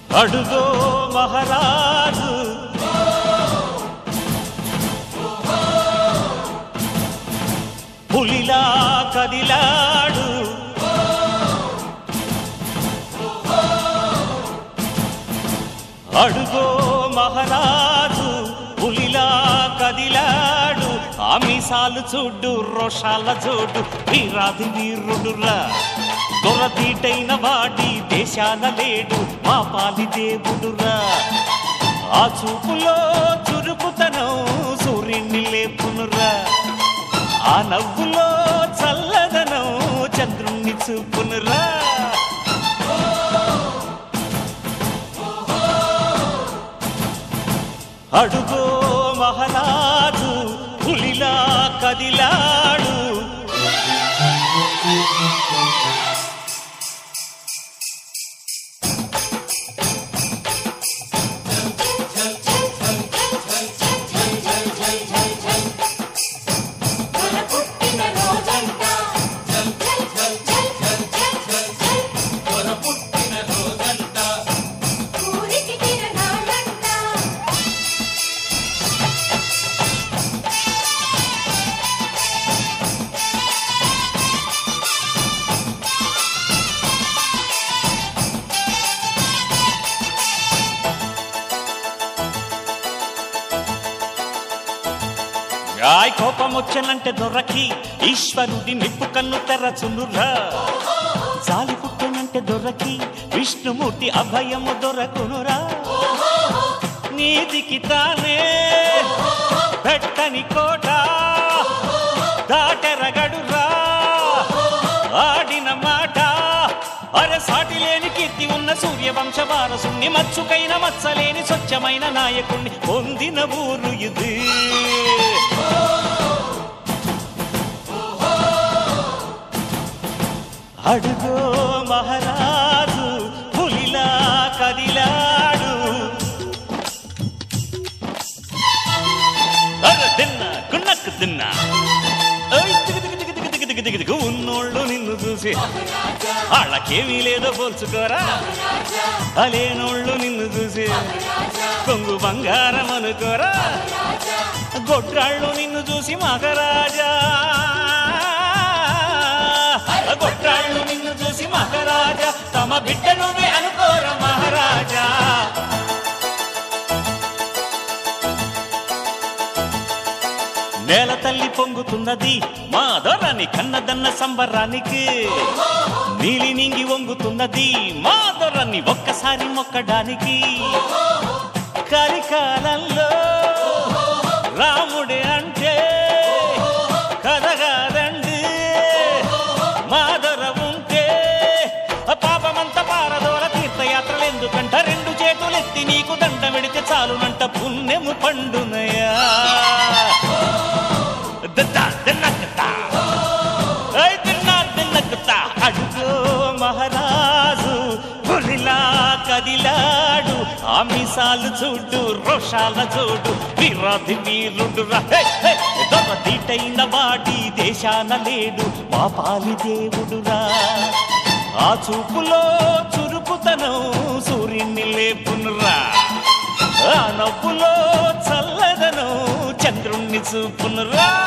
అడుగో మహారాజు పులిలా కదిలాడు అడుగో మహారాజు పులిలా కదిలాడు ఆమిసాలు చూడు రోషాల చూడు వీరాది వీరుడురా దొరతీటైన వాడి దేశాల లేడు మా పాలి దేవుడురా ఆ చూపులో చురుకుతనం సూర్యుని లేపునురా ఆ నవ్వులో చల్లదనం చంద్రుణ్ణి చూపునురా అడుగో మహారాజు పులిలా కదిలాడు మన పుట్టిన రోజంట చల్ చల్ చల్ చల్ చల్ చల్ చల్ చల్ మన పుట్టిన రోజంట ఊరికి తిరణాలంట రాయ్ కోపం వచ్చనంటే దొరకి ఈశ్వరుడి నిప్పు కన్ను తెరచునురా జాలి పుట్టనంటే దొరకి విష్ణుమూర్తి అభయము దొరకునురా నీతికి తానే పెట్టని కోట దాటెరగడురా ఆడిన మాట అరే సాటి లేని కీర్తి ఉన్న సూర్యవంశ వారసుణ్ణి మచ్చుకైన మచ్చలేని స్వచ్ఛమైన నాయకుణ్ణి పొందిన ఊరు ఇది అడుగో మహారాజు పులిలా కదిలాడు అరే తిన్నా కున్నక్కు తిన్నా ఓయ్ దిగు దిగు దిగు దిగు దిగు దిగు దిగు ఉన్నోళ్ళు నిన్ను చూసి వాళ్ళకేమీ లేదో పోల్చుకోరా అలేనోళ్ళు నిన్ను చూసి కొంగు బంగారం అనుకోరా గొడ్రాళ్ళు నిన్ను చూసి మహారాజా గొడ్రాళ్ళు నిన్ను చూసి మహారాజా తమ బిడ్డ నువ్వే అనుకోరా మహారాజా నేల తల్లి పొంగుతున్నది మా దొరని కన్నదన్న సంబరానికి నీలి నింగి వంగుతున్నది మా దొరని ఒక్కసారి మొక్కడానికి కలికాలంలో రాముడే అంటే కదగాదండి మా దొర ఉంటే పాపమంత పారదోల తీర్థయాత్రలు ఎందుకంట రెండు చేతులెత్తి నీకు దండ వెడితే చాలునంట పుణ్యము పండునయా దద్దా దిన్నకతా. ఏయ్ దిన్నా దిన్నకతా. అడుగో మహారాజు పులిలా కదిలాడు ఆమిసాలు చూడు రోషాల చూడు వీరాధి వీరుడు దొరతీటైన వాడి దేశాన లేడు మా పాలి దేవుడురా ఆ చూపులో చురుకుతనం సూర్యుని లేపునురా ఆ నవ్వులో చల్లదనం చంద్రుణ్ణి చూపునురా